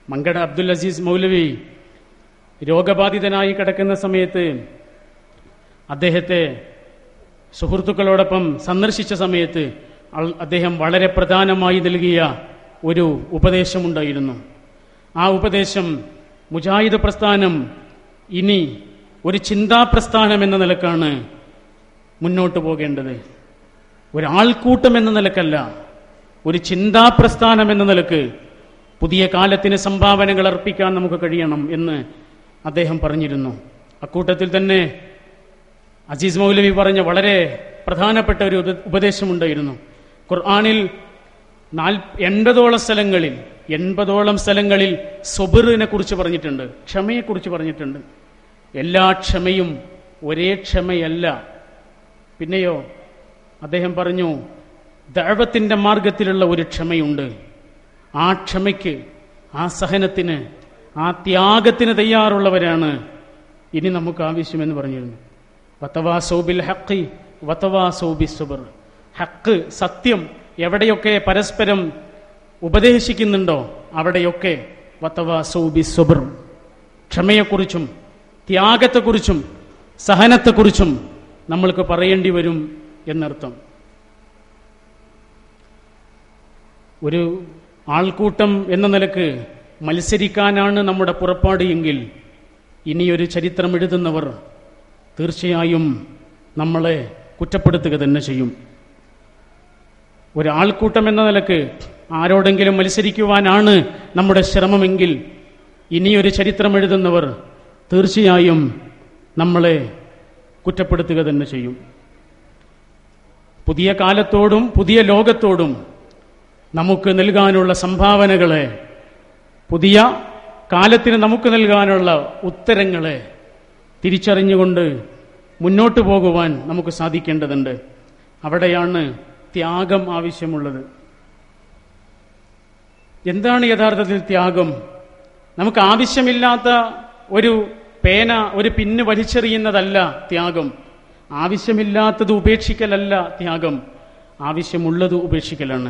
മങ്കട അബ്ദുൽ അസീസ് മൗലവി രോഗബാധിതനായി കിടക്കുന്ന സമയത്ത് അദ്ദേഹത്തെ സുഹൃത്തുക്കളോടൊപ്പം സന്ദർശിച്ച സമയത്ത് അൾ- അദ്ദേഹം വളരെ പ്രധാനമായി നൽകിയ ഒരു ഉപദേശമുണ്ടായിരുന്നു ആ ഉപദേശം മുജാഹിദ് പ്രസ്ഥാനം ഇനി ഒരു ചിന്താ പ്രസ്ഥാനം എന്ന നിലക്കാണ് മുന്നോട്ട് പോകേണ്ടത് ഒരാൾക്കൂട്ടം എന്ന നിലക്കല്ല ഒരു ചിന്താ പ്രസ്ഥാനം എന്ന നിലക്ക് പുതിയ കാലത്തിന് സംഭാവനകൾ അർപ്പിക്കാൻ നമുക്ക് കഴിയണം എന്ന് അദ്ദേഹം പറഞ്ഞിരുന്നു അക്കൂട്ടത്തിൽ തന്നെ അസീസ് മൗലവി പറഞ്ഞ വളരെ പ്രധാനപ്പെട്ട ഒരു ഉപ- ഉപദേശമുണ്ടായിരുന്നു ഖുർആാനിൽ നാൽ എൺപതോളം സ്ഥലങ്ങളിൽ എൺപതോളം സ്ഥലങ്ങളിൽ സൊബറിനെ കുറിച്ച് പറഞ്ഞിട്ടുണ്ട് ക്ഷമയെക്കുറിച്ച് പറഞ്ഞിട്ടുണ്ട് എല്ലാ ക്ഷമയും ഒരേ ക്ഷമയല്ല പിന്നെയോ അദ്ദേഹം പറഞ്ഞു ദൈവത്തിന്റെ മാർഗത്തിലുള്ള ഒരു ക്ഷമയുണ്ട് ആ ക്ഷമയ്ക്ക് ആ സഹനത്തിന് ആ ത്യാഗത്തിന് തയ്യാറുള്ളവരാണ് ഇനി നമുക്ക് ആവശ്യമെന്ന് പറഞ്ഞിരുന്നു വത്തവാ സൗബിൽ ഹക്കി വത്തവാ സൗബി സുബർ ഹക്ക് സത്യം എവിടെയൊക്കെ പരസ്പരം ഉപദേശിക്കുന്നുണ്ടോ അവിടെയൊക്കെ വത്തവാ സൗബി സുബർ ക്ഷമയെക്കുറിച്ചും ത്യാഗത്തെക്കുറിച്ചും സഹനത്തെക്കുറിച്ചും നമ്മൾക്ക് പറയേണ്ടി വരും എന്നർത്ഥം ഒരു ആൾക്കൂട്ടം എന്ന നിലക്ക് മത്സരിക്കാനാണ് നമ്മുടെ പുറപ്പാട് എങ്കിൽ ഇനിയൊരു ചരിത്രം എഴുതുന്നവർ തീർച്ചയായും നമ്മളെ കുറ്റപ്പെടുത്തുക തന്നെ ചെയ്യും ഒരാൾക്കൂട്ടം എന്ന നിലക്ക് ആരോടെങ്കിലും മത്സരിക്കുവാനാണ് നമ്മുടെ ശ്രമമെങ്കിൽ ഇനിയൊരു ചരിത്രം എഴുതുന്നവർ തീർച്ചയായും നമ്മളെ കുറ്റപ്പെടുത്തുക തന്നെ ചെയ്യും പുതിയ കാലത്തോടും പുതിയ ലോകത്തോടും നമുക്ക് നൽകാനുള്ള സംഭാവനകളെ പുതിയ കാലത്തിന് നമുക്ക് നൽകാനുള്ള ഉത്തരങ്ങളെ തിരിച്ചറിഞ്ഞുകൊണ്ട് മുന്നോട്ട് പോകുവാൻ നമുക്ക് സാധിക്കേണ്ടതുണ്ട് അവിടെയാണ് ത്യാഗം ആവശ്യമുള്ളത് എന്താണ് യഥാർത്ഥത്തിൽ ത്യാഗം നമുക്ക് ആവശ്യമില്ലാത്ത ഒരു പേന ഒരു പിന്ന് വലിച്ചെറിയുന്നതല്ല ത്യാഗം ആവശ്യമില്ലാത്തത് ഉപേക്ഷിക്കലല്ല ത്യാഗം ആവശ്യമുള്ളത് ഉപേക്ഷിക്കലാണ്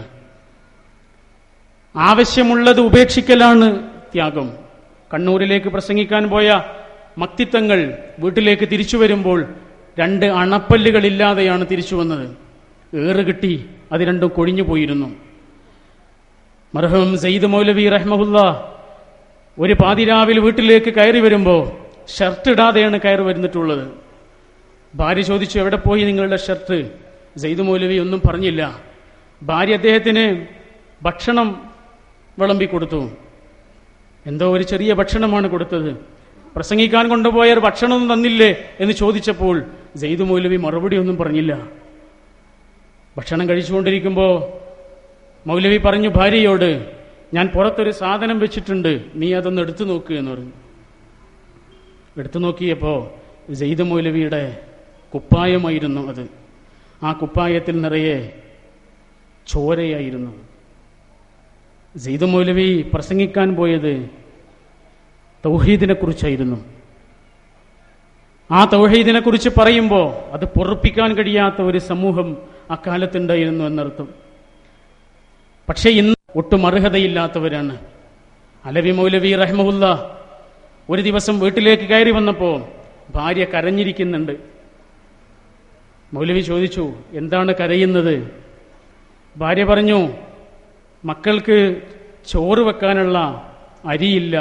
ആവശ്യമുള്ളത് ഉപേക്ഷിക്കലാണ് ത്യാഗം കണ്ണൂരിലേക്ക് പ്രസംഗിക്കാൻ പോയ മക്തിത്വങ്ങൾ വീട്ടിലേക്ക് തിരിച്ചു വരുമ്പോൾ രണ്ട് അണപ്പല്ലുകളില്ലാതെയാണ് തിരിച്ചു വന്നത് ഏറ് കിട്ടി അത് രണ്ടും കൊഴിഞ്ഞു പോയിരുന്നു മർഹം സയ്യിദ് മൗലവി റഹ്മഹുല്ല ഒരു പാതിരാവിൽ വീട്ടിലേക്ക് കയറി വരുമ്പോൾ ഷർട്ട് ഇടാതെയാണ് കയറി വരുന്നിട്ടുള്ളത് ഭാര്യ ചോദിച്ചു എവിടെ പോയി നിങ്ങളുടെ ഷർട്ട് സെയ്ദ് മൗലവി ഒന്നും പറഞ്ഞില്ല ഭാര്യ അദ്ദേഹത്തിന് ഭക്ഷണം വിളമ്പി കൊടുത്തു എന്തോ ഒരു ചെറിയ ഭക്ഷണമാണ് കൊടുത്തത് പ്രസംഗിക്കാൻ കൊണ്ടുപോയ ഒരു ഭക്ഷണമൊന്നും തന്നില്ലേ എന്ന് ചോദിച്ചപ്പോൾ സെയ്ദ് മൗലവി മറുപടി ഒന്നും പറഞ്ഞില്ല ഭക്ഷണം കഴിച്ചുകൊണ്ടിരിക്കുമ്പോൾ മൗലവി പറഞ്ഞു ഭാര്യയോട് ഞാൻ പുറത്തൊരു സാധനം വെച്ചിട്ടുണ്ട് നീ അതൊന്ന് എടുത്തു നോക്ക് എന്ന് പറഞ്ഞു എടുത്തു നോക്കിയപ്പോൾ സെയ്ദ് മൗലവിയുടെ കുപ്പായമായിരുന്നു അത് ആ കുപ്പായത്തിൽ നിറയെ ചോരയായിരുന്നു സെയ്ദ് മൗലവി പ്രസംഗിക്കാൻ പോയത് തൗഹീദിനെ കുറിച്ചായിരുന്നു ആ തൗഹീദിനെ കുറിച്ച് പറയുമ്പോൾ അത് പൊറപ്പിക്കാൻ കഴിയാത്ത ഒരു സമൂഹം അക്കാലത്തുണ്ടായിരുന്നു എന്നർത്ഥം പക്ഷെ ഇന്ന് ഒട്ടും അർഹതയില്ലാത്തവരാണ് അലവി മൗലവി റഹ്മുല്ല ഒരു ദിവസം വീട്ടിലേക്ക് കയറി വന്നപ്പോൾ ഭാര്യ കരഞ്ഞിരിക്കുന്നുണ്ട് മൗലവി ചോദിച്ചു എന്താണ് കരയുന്നത് ഭാര്യ പറഞ്ഞു മക്കൾക്ക് ചോറ് വെക്കാനുള്ള അരിയില്ല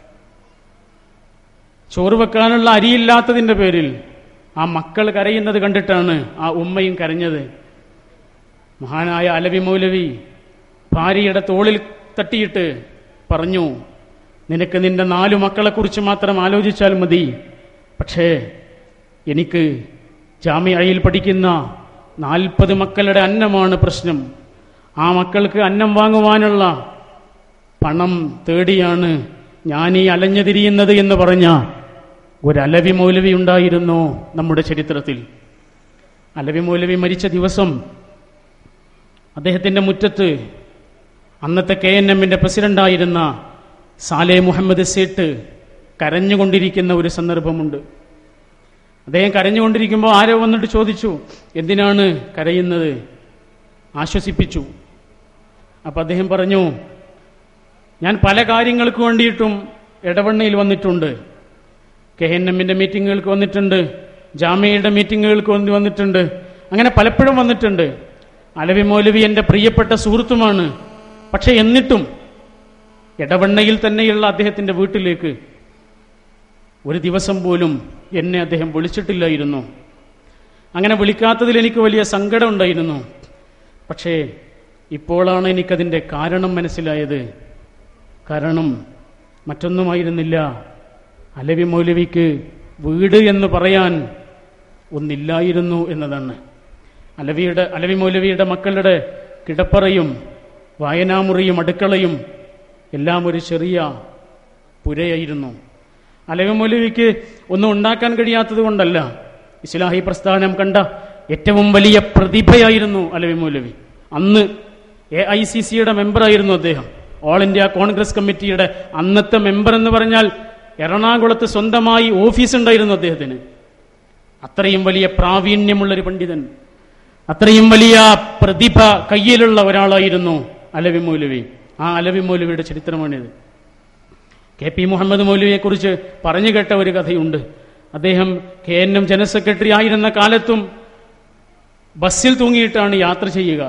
ചോറ് വെക്കാനുള്ള അരിയില്ലാത്തതിന്റെ പേരിൽ ആ മക്കൾ കരയുന്നത് കണ്ടിട്ടാണ് ആ ഉമ്മയും കരഞ്ഞത് മഹാനായ അലവി മൗലവി ഭാര്യയുടെ തോളിൽ തട്ടിയിട്ട് പറഞ്ഞു നിനക്ക് നിന്റെ നാലു മക്കളെക്കുറിച്ച് മാത്രം ആലോചിച്ചാൽ മതി പക്ഷേ എനിക്ക് ജാമ്യയിൽ പഠിക്കുന്ന നാൽപ്പത് മക്കളുടെ അന്നമാണ് പ്രശ്നം ആ മക്കൾക്ക് അന്നം വാങ്ങുവാനുള്ള പണം തേടിയാണ് ഞാൻ ഈ അലഞ്ഞുതിരിയുന്നത് എന്ന് പറഞ്ഞ ഒരു അലവി മൗലവി ഉണ്ടായിരുന്നു നമ്മുടെ ചരിത്രത്തിൽ അലവി മൗലവി മരിച്ച ദിവസം അദ്ദേഹത്തിന്റെ മുറ്റത്ത് അന്നത്തെ കെ എൻ എമ്മിന്റെ പ്രസിഡന്റായിരുന്ന സാലെ മുഹമ്മദ് സേട്ട് കരഞ്ഞുകൊണ്ടിരിക്കുന്ന ഒരു സന്ദർഭമുണ്ട് അദ്ദേഹം കരഞ്ഞുകൊണ്ടിരിക്കുമ്പോൾ ആരോ വന്നിട്ട് ചോദിച്ചു എന്തിനാണ് കരയുന്നത് ആശ്വസിപ്പിച്ചു അപ്പൊ അദ്ദേഹം പറഞ്ഞു ഞാൻ പല കാര്യങ്ങൾക്ക് വേണ്ടിയിട്ടും ഇടവണ്ണയിൽ വന്നിട്ടുണ്ട് കെ എൻ എമ്മിന്റെ മീറ്റിങ്ങുകൾക്ക് വന്നിട്ടുണ്ട് ജാമ്യയുടെ മീറ്റിങ്ങുകൾക്ക് വന്ന് വന്നിട്ടുണ്ട് അങ്ങനെ പലപ്പോഴും വന്നിട്ടുണ്ട് അലവി മൗലവി എൻ്റെ പ്രിയപ്പെട്ട സുഹൃത്തുമാണ് പക്ഷെ എന്നിട്ടും ഇടവണ്ണയിൽ തന്നെയുള്ള അദ്ദേഹത്തിന്റെ വീട്ടിലേക്ക് ഒരു ദിവസം പോലും എന്നെ അദ്ദേഹം വിളിച്ചിട്ടില്ലായിരുന്നു അങ്ങനെ വിളിക്കാത്തതിൽ എനിക്ക് വലിയ സങ്കടം ഉണ്ടായിരുന്നു പക്ഷേ ഇപ്പോഴാണ് എനിക്കതിൻ്റെ കാരണം മനസ്സിലായത് കാരണം മറ്റൊന്നുമായിരുന്നില്ല അലവി മൗലവിക്ക് വീട് എന്ന് പറയാൻ ഒന്നില്ലായിരുന്നു എന്നതാണ് അലവിയുടെ അലവി മൗലവിയുടെ മക്കളുടെ കിടപ്പറയും വായനാമുറിയും അടുക്കളയും എല്ലാം ഒരു ചെറിയ പുരയായിരുന്നു അലവി മൗലവിക്ക് ഒന്നും ഉണ്ടാക്കാൻ കഴിയാത്തത് കൊണ്ടല്ല ഇസ്ലാഹി പ്രസ്ഥാനം കണ്ട ഏറ്റവും വലിയ പ്രതിഭയായിരുന്നു അലവി മൗലവി അന്ന് എ ഐ സി സിയുടെ മെമ്പറായിരുന്നു അദ്ദേഹം ഓൾ ഇന്ത്യ കോൺഗ്രസ് കമ്മിറ്റിയുടെ അന്നത്തെ മെമ്പർ എന്ന് പറഞ്ഞാൽ എറണാകുളത്ത് സ്വന്തമായി ഓഫീസ് ഉണ്ടായിരുന്നു അദ്ദേഹത്തിന് അത്രയും വലിയ പ്രാവീണ്യമുള്ള ഒരു പണ്ഡിതൻ അത്രയും വലിയ പ്രതിഭ കയ്യിലുള്ള ഒരാളായിരുന്നു അലവി മൗലവി ആ അലവി മൗലവിയുടെ ചരിത്രമാണിത് കെ പി മുഹമ്മദ് മൗലവിയെ കുറിച്ച് പറഞ്ഞു കേട്ട ഒരു കഥയുണ്ട് അദ്ദേഹം K N M general secretary ആയിരുന്ന കാലത്തും ബസ്സിൽ തൂങ്ങിയിട്ടാണ് യാത്ര ചെയ്യുക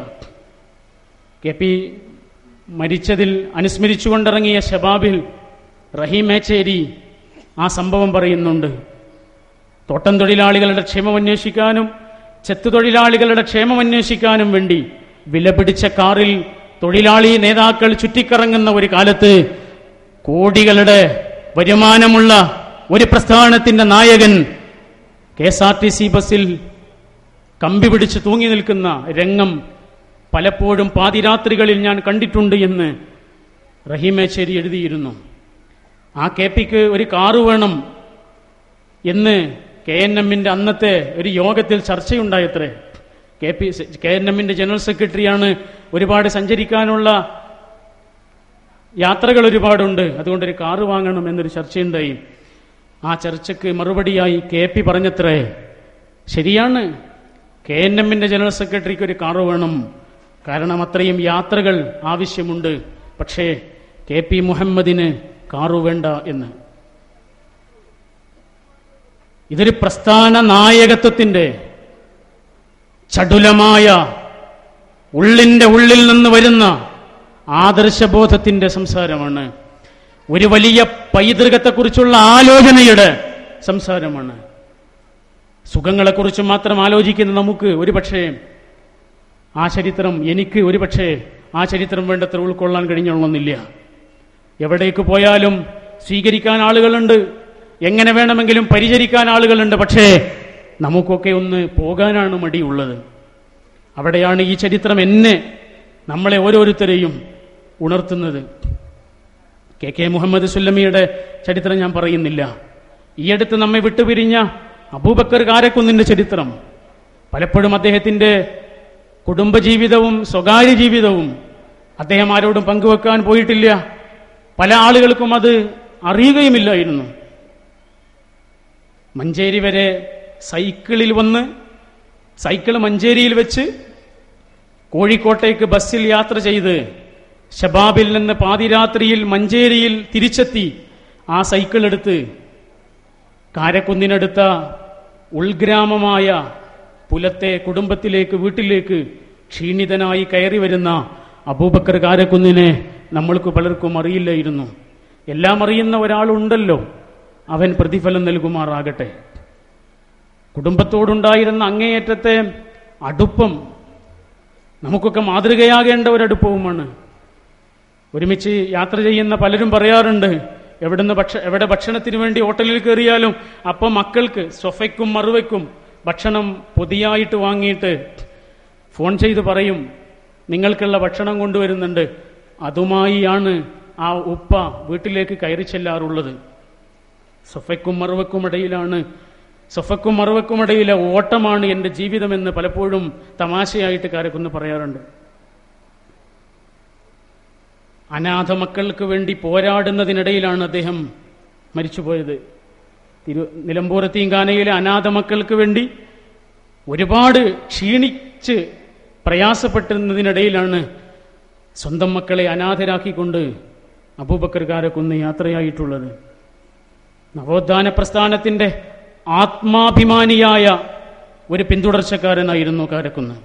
കെ പി മരിച്ചതിൽ അനുസ്മരിച്ചുകൊണ്ടിറങ്ങിയ ഷബാബിൽ റഹീം മേച്ചേരി ആ സംഭവം പറയുന്നുണ്ട് തോട്ടം തൊഴിലാളികളുടെ ക്ഷേമം അന്വേഷിക്കാനും ചെത്തു തൊഴിലാളികളുടെ ക്ഷേമം അന്വേഷിക്കാനും വേണ്ടി വിലപിടിച്ച കാറിൽ തൊഴിലാളി നേതാക്കൾ ചുറ്റിക്കറങ്ങുന്ന ഒരു കാലത്ത് കോടികളുടെ വരുമാനമുള്ള ഒരു പ്രസ്ഥാനത്തിന്റെ നായകൻ K S R T C ബസ്സിൽ കമ്പി പിടിച്ച് തൂങ്ങി നിൽക്കുന്ന രംഗം പലപ്പോഴും പാതിരാത്രികളിൽ ഞാൻ കണ്ടിട്ടുണ്ട് എന്ന് റഹീമേശ്ശേരി എഴുതിയിരുന്നു ആ കെ പിക്ക് ഒരു കാറ് വേണം എന്ന് കെ എൻ എമ്മിന്റെ അന്നത്തെ ഒരു യോഗത്തിൽ ചർച്ചയുണ്ടായത്രേ കെ പി കെ എൻ എമ്മിന്റെ ജനറൽ സെക്രട്ടറിയാണ് ഒരുപാട് സഞ്ചരിക്കാനുള്ള യാത്രകൾ ഒരുപാടുണ്ട് അതുകൊണ്ട് ഒരു കാറ് വാങ്ങണം എന്നൊരു ചർച്ചയുണ്ടായി ആ ചർച്ചയ്ക്ക് മറുപടിയായി കെ പി പറഞ്ഞത്രേ ശരിയാണ് കെ എൻ എമ്മിന്റെ ജനറൽ സെക്രട്ടറിക്ക് ഒരു കാറ് വേണം കാരണം അത്രയും യാത്രകൾ ആവശ്യമുണ്ട് പക്ഷേ കെ പി മുഹമ്മദിന് കാറു വേണ്ട എന്ന് ഇതൊരു പ്രസ്ഥാന നായകത്വത്തിന്റെ ചടുലമായ ഉള്ളിന്റെ ഉള്ളിൽ നിന്ന് വരുന്ന ആദർശബോധത്തിന്റെ സംസാരമാണ് ഒരു വലിയ പൈതൃകത്തെക്കുറിച്ചുള്ള ആലോചനയുടെ സംസാരമാണ് സുഖങ്ങളെക്കുറിച്ച് മാത്രം ആലോചിക്കുന്ന നമുക്ക് ഒരുപക്ഷേ ആ ചരിത്രം എനിക്ക് ഒരുപക്ഷേ ആ ചരിത്രം വേണ്ടത്ര ഉൾക്കൊള്ളാൻ കഴിഞ്ഞോളന്നില്ല എവിടേക്ക് പോയാലും സ്വീകരിക്കാൻ ആളുകളുണ്ട് എങ്ങനെ വേണമെങ്കിലും പരിചരിക്കാൻ ആളുകളുണ്ട് പക്ഷേ നമുക്കൊക്കെ ഒന്ന് പോകാനാണ് മടിയുള്ളത് അവിടെയാണ് ഈ ചരിത്രം എന്നെ നമ്മളെ ഓരോരുത്തരെയും ഉണർത്തുന്നത് കെ കെ മുഹമ്മദ് സുല്ലമിയുടെ ചരിത്രം ഞാൻ പറയുന്നില്ല ഈ അടുത്ത് നമ്മെ വിട്ടുപിരിഞ്ഞ അബൂബക്കർ കാരക്കുന്നിന്റെ ചരിത്രം പലപ്പോഴും അദ്ദേഹത്തിന്റെ കുടുംബജീവിതവും സ്വകാര്യ ജീവിതവും അദ്ദേഹം ആരോടും പങ്കുവെക്കാൻ പോയിട്ടില്ല പല ആളുകൾക്കും അത് അറിയുകയുമില്ലായിരുന്നു മഞ്ചേരി വരെ സൈക്കിളിൽ വന്ന് സൈക്കിൾ മഞ്ചേരിയിൽ വെച്ച് കോഴിക്കോട്ടേക്ക് ബസ്സിൽ യാത്ര ചെയ്ത് ഷബാബിൽ നിന്ന് പാതിരാത്രിയിൽ മഞ്ചേരിയിൽ തിരിച്ചെത്തി ആ സൈക്കിൾ എടുത്ത് കാരക്കുന്നിനടുത്ത ഉൾഗ്രാമമായ പുലത്തെ കുടുംബത്തിലേക്ക് വീട്ടിലേക്ക് ക്ഷീണിതനായി കയറി വരുന്ന അബൂബക്കർ കാരക്കുന്നിനെ നമ്മൾക്ക് പലർക്കും അറിയില്ലായിരുന്നു എല്ലാം അറിയുന്ന ഒരാളുണ്ടല്ലോ അവൻ പ്രതിഫലം നൽകുമാറാകട്ടെ കുടുംബത്തോടുണ്ടായിരുന്ന അങ്ങേയറ്റത്തെ അടുപ്പം നമുക്കൊക്കെ മാതൃകയാകേണ്ട ഒരടുപ്പവുമാണ് ഒരുമിച്ച് യാത്ര ചെയ്യുന്ന പലരും പറയാറുണ്ട് എവിടുന്ന് ഭക്ഷ എവിടെ ഭക്ഷണത്തിന് വേണ്ടി ഹോട്ടലിൽ കയറിയാലും അപ്പം മക്കൾക്ക് സൊഫയ്ക്കും മറുവയ്ക്കും ഭക്ഷണം പൊതിയായിട്ട് വാങ്ങിയിട്ട് ഫോൺ ചെയ്ത് പറയും നിങ്ങൾക്കുള്ള ഭക്ഷണം കൊണ്ടുവരുന്നുണ്ട് അതുമായിയാണ് ആ ഉപ്പ വീട്ടിലേക്ക് കയറി ചെല്ലാറുള്ളത് സൊഫയ്ക്കും മറുവയ്ക്കും ഇടയിലാണ് സൊഫയ്ക്കും മറുവയ്ക്കും ഇടയിലെ ഓട്ടമാണ് എൻ്റെ ജീവിതമെന്ന് പലപ്പോഴും തമാശയായിട്ട് കാരക്കുന്ന് പറയാറുണ്ട് അനാഥ മക്കൾക്ക് വേണ്ടി പോരാടുന്നതിനിടയിലാണ് അദ്ദേഹം മരിച്ചുപോയത് തിരു നിലമ്പൂർ തീങ്കാനയിലെ അനാഥ മക്കൾക്ക് വേണ്ടി ഒരുപാട് ക്ഷീണിച്ച് പ്രയാസപ്പെട്ടുന്നതിനിടയിലാണ് സ്വന്തം മക്കളെ അനാഥരാക്കിക്കൊണ്ട് അബൂബക്കർ കാരക്കുന്ന് യാത്രയായിട്ടുള്ളത് നവോത്ഥാന പ്രസ്ഥാനത്തിന്റെ ആത്മാഭിമാനിയായ ഒരു പിന്തുടർച്ചക്കാരനായിരുന്നു കാരക്കുന്ന്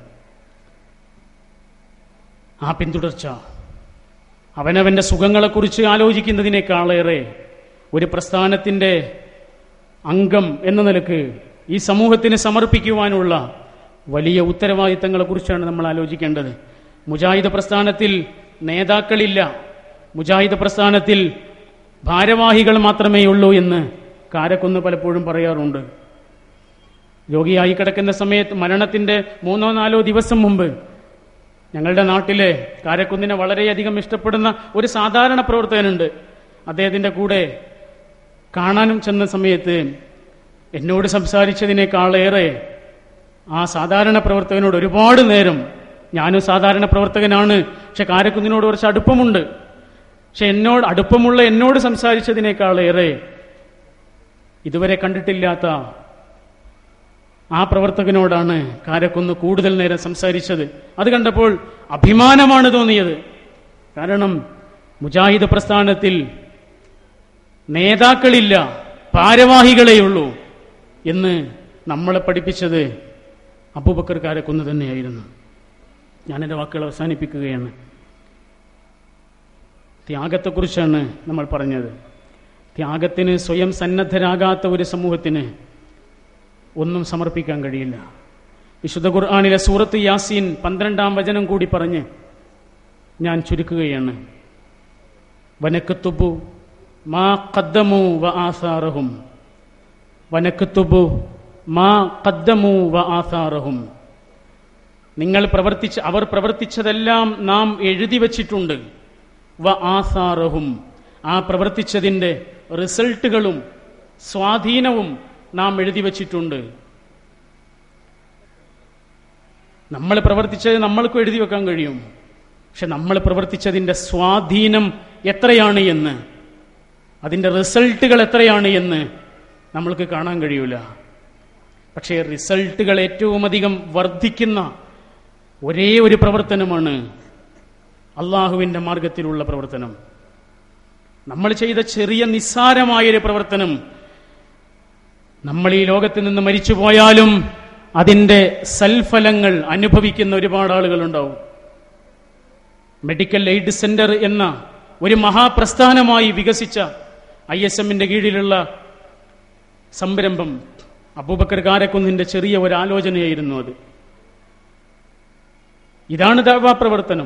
ആ പിന്തുടർച്ച അവനവന്റെ സുഖങ്ങളെക്കുറിച്ച് ആലോചിക്കുന്നതിനേക്കാളേറെ ഒരു പ്രസ്ഥാനത്തിന്റെ അംഗം എന്ന നിലക്ക് ഈ സമൂഹത്തിന് സമർപ്പിക്കുവാനുള്ള വലിയ ഉത്തരവാദിത്തങ്ങളെക്കുറിച്ചാണ് നമ്മൾ ആലോചിക്കേണ്ടത് മുജാഹിദ് പ്രസ്ഥാനത്തിൽ നേതാക്കളില്ല മുജാഹിദ് പ്രസ്ഥാനത്തിൽ ഭാരവാഹികൾ മാത്രമേ ഉള്ളൂ എന്ന് കാരക്കുന്ന് പലപ്പോഴും പറയാറുണ്ട് രോഗിയായി കിടക്കുന്ന സമയത്ത് മരണത്തിന്റെ മൂന്നോ നാലോ ദിവസം മുമ്പ് ഞങ്ങളുടെ നാട്ടിലെ കാരക്കുന്നിനെ വളരെയധികം ഇഷ്ടപ്പെടുന്ന ഒരു സാധാരണ പ്രവർത്തകനുണ്ട് അദ്ദേഹത്തിന്റെ കൂടെ കാണാനും ചെന്ന സമയത്ത് എന്നോട് സംസാരിച്ചതിനേക്കാളേറെ ആ സാധാരണ പ്രവർത്തകനോട് ഒരുപാട് നേരം ഞാനും സാധാരണ പ്രവർത്തകനാണ് പക്ഷെ കാരക്കുന്നിനോട് കുറച്ച് അടുപ്പമുണ്ട് പക്ഷെ എന്നോട് അടുപ്പമുള്ള എന്നോട് സംസാരിച്ചതിനേക്കാളേറെ ഇതുവരെ കണ്ടിട്ടില്ലാത്ത ആ പ്രവർത്തകനോടാണ് കാരക്കുന്ന് കൂടുതൽ നേരം സംസാരിച്ചത് അത് കണ്ടപ്പോൾ അഭിമാനമാണ് തോന്നിയത് കാരണം മുജാഹിദ് പ്രസ്ഥാനത്തിൽ നേതാക്കളില്ല ഭാരവാഹികളെയുള്ളൂ എന്ന് നമ്മളെ പഠിപ്പിച്ചത് അബൂബക്കർ കാരക്കുന്ന് തന്നെയായിരുന്നു ഞാനെൻ്റെ വാക്കുകൾ അവസാനിപ്പിക്കുകയാണ് ത്യാഗത്തെക്കുറിച്ചാണ് നമ്മൾ പറഞ്ഞത് ത്യാഗത്തിന് സ്വയം സന്നദ്ധരാകാത്ത ഒരു സമൂഹത്തിന് ഒന്നും സമർപ്പിക്കാൻ കഴിയില്ല വിശുദ്ധ ഖുർആാനിലെ സൂറത്ത് യാസീൻ പന്ത്രണ്ടാം വചനം കൂടി പറഞ്ഞ് ഞാൻ ചുരുക്കുകയാണ് വനക്കത്തുബു മാ കദ്ദമു വ ആസാറഹും വനക്കത്തുബു മാ കദ്ദമു വ ആസാറഹും നിങ്ങൾ പ്രവർത്തിച്ച അവർ പ്രവർത്തിച്ചതെല്ലാം നാം എഴുതി വച്ചിട്ടുണ്ട് വ ആസാറഹും ആ പ്രവർത്തിച്ചതിൻ്റെ റിസൾട്ടുകളും സ്വാധീനവും നാം എഴുതി വച്ചിട്ടുണ്ട് നമ്മൾ പ്രവർത്തിച്ചത് നമ്മൾക്കും എഴുതി വെക്കാൻ കഴിയും പക്ഷെ നമ്മൾ പ്രവർത്തിച്ചതിൻ്റെ സ്വാധീനം എത്രയാണ് എന്ന് അതിൻ്റെ റിസൾട്ടുകൾ എത്രയാണ് എന്ന് നമ്മൾക്ക് കാണാൻ കഴിയൂല പക്ഷേ റിസൾട്ടുകൾ ഏറ്റവും അധികം വർദ്ധിക്കുന്ന ഒരേ ഒരു പ്രവർത്തനമാണ് അള്ളാഹുവിൻ്റെ മാർഗത്തിലുള്ള പ്രവർത്തനം നമ്മൾ ചെയ്ത ചെറിയ നിസ്സാരമായൊരു പ്രവർത്തനം നമ്മൾ ഈ ലോകത്ത് നിന്ന് മരിച്ചു പോയാലും അതിൻ്റെ സൽഫലങ്ങൾ അനുഭവിക്കുന്ന ഒരുപാട് ആളുകളുണ്ടാവും മെഡിക്കൽ എയ്ഡ് സെന്റർ എന്ന ഒരു മഹാപ്രസ്ഥാനമായി വികസിച്ച ഐ എസ് എമ്മിന്റെ കീഴിലുള്ള സംരംഭം അബൂബക്കർ കാരക്കുന്നിന്റെ ചെറിയ ഒരു ആലോചനയായിരുന്നു അത് ഇതാണ് ദാവാ പ്രവർത്തനം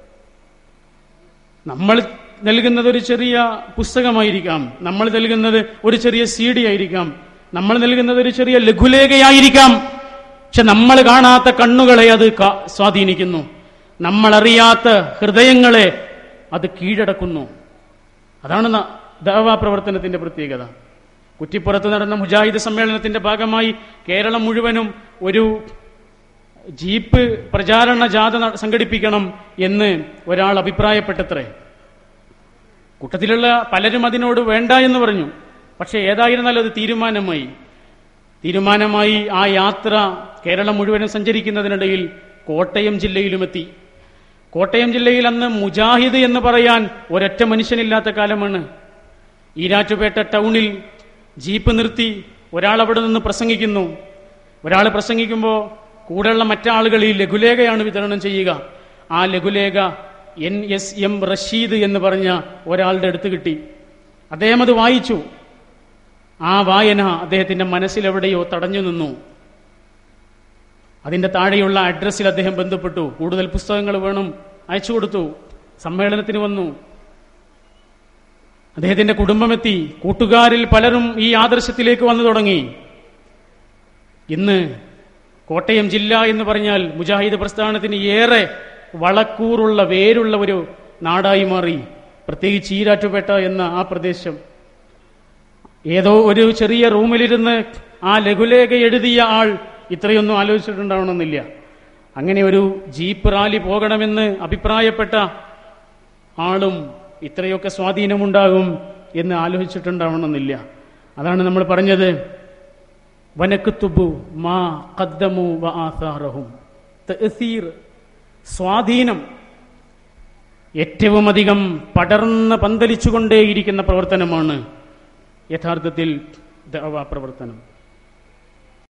നമ്മൾ നൽകുന്നത് ഒരു ചെറിയ പുസ്തകമായിരിക്കാം നമ്മൾ നൽകുന്നത് ഒരു ചെറിയ സി ഡി ആയിരിക്കാം നമ്മൾ നൽകുന്നത് ഒരു ചെറിയ ലഘുലേഖയായിരിക്കാം പക്ഷെ നമ്മൾ കാണാത്ത കണ്ണുകളെ അത് കാ- സ്വാധീനിക്കുന്നു നമ്മളറിയാത്ത ഹൃദയങ്ങളെ അത് കീഴടക്കുന്നു അതാണ് ന- ദാവാ പ്രവർത്തനത്തിന്റെ പ്രത്യേകത കുറ്റിപ്പുറത്ത് നടന്ന മുജാഹിദ് സമ്മേളനത്തിന്റെ ഭാഗമായി കേരളം മുഴുവനും ഒരു ജീപ്പ് പ്രചാരണ ജാഥ ന- സംഘടിപ്പിക്കണം എന്ന് ഒരാൾ അഭിപ്രായപ്പെട്ടത്രേ കൂട്ടത്തിലുള്ള പലരും അതിനോട് വേണ്ട എന്ന് പറഞ്ഞു പക്ഷെ ഏതായിരുന്നാലും അത് തീരുമാനമായി തീരുമാനമായി ആ യാത്ര കേരളം മുഴുവനും സഞ്ചരിക്കുന്നതിനിടയിൽ കോട്ടയം ജില്ലയിലുമെത്തി കോട്ടയം ജില്ലയിൽ അന്ന് മുജാഹിദ് എന്ന് പറയാൻ ഒരൊറ്റ മനുഷ്യനില്ലാത്ത കാലമാണ് ഈരാറ്റുപേട്ട ടൗണിൽ ജീപ്പ് നിർത്തി ഒരാൾ അവിടെ നിന്ന് പ്രസംഗിക്കുന്നു ഒരാൾ പ്രസംഗിക്കുമ്പോൾ കൂടെയുള്ള മറ്റാളുകൾ ഈ ലഘുലേഖയാണ് വിതരണം ചെയ്യുക ആ ലഘുലേഖ എൻ എസ് എം റഷീദ് എന്ന് പറഞ്ഞ ഒരാളുടെ അടുത്ത് കിട്ടി അദ്ദേഹം അത് വായിച്ചു ആ വായന അദ്ദേഹത്തിന്റെ മനസ്സിലെവിടെയോ തടഞ്ഞു നിന്നു അതിന്റെ താഴെയുള്ള അഡ്രസ്സിൽ അദ്ദേഹം ബന്ധപ്പെട്ടു കൂടുതൽ പുസ്തകങ്ങൾ വേണം അയച്ചു കൊടുത്തു സമ്മേളനത്തിന് വന്നു അദ്ദേഹത്തിന്റെ കുടുംബമെത്തി കൂട്ടുകാരിൽ പലരും ഈ ആദർശത്തിലേക്ക് വന്നു തുടങ്ങി ഇന്ന് കോട്ടയം ജില്ല എന്ന് പറഞ്ഞാൽ മുജാഹിദ് പ്രസ്ഥാനത്തിന് ഏറെ വളക്കൂറുള്ള വേരുള്ള ഒരു നാടായി മാറി പ്രത്യേകിച്ച് ഈരാറ്റുപേട്ട എന്ന ആ പ്രദേശം ഏതോ ഒരു ചെറിയ റൂമിലിരുന്ന് ആ ലഘുലേഖ എഴുതിയ ആൾ ഇത്രയൊന്നും ആലോചിച്ചിട്ടുണ്ടാവണമെന്നില്ല അങ്ങനെ ഒരു ജീപ്പ് റാലി പോകണമെന്ന് അഭിപ്രായപ്പെട്ട ആളും ഇത്രയൊക്കെ സ്വാധീനമുണ്ടാകും എന്ന് ആലോചിച്ചിട്ടുണ്ടാവണമെന്നില്ല അതാണ് നമ്മൾ പറഞ്ഞത് വനക്കുത്തുബു മാ കദ്ദമു വ ആസാറഹും തഅസീർ സ്വാധീനം ഏറ്റവും അധികം പടർന്ന് പന്തലിച്ചുകൊണ്ടേയിരിക്കുന്ന പ്രവർത്തനമാണ് യഥാർത്ഥത്തിൽ ദഅവ പ്രവർത്തനം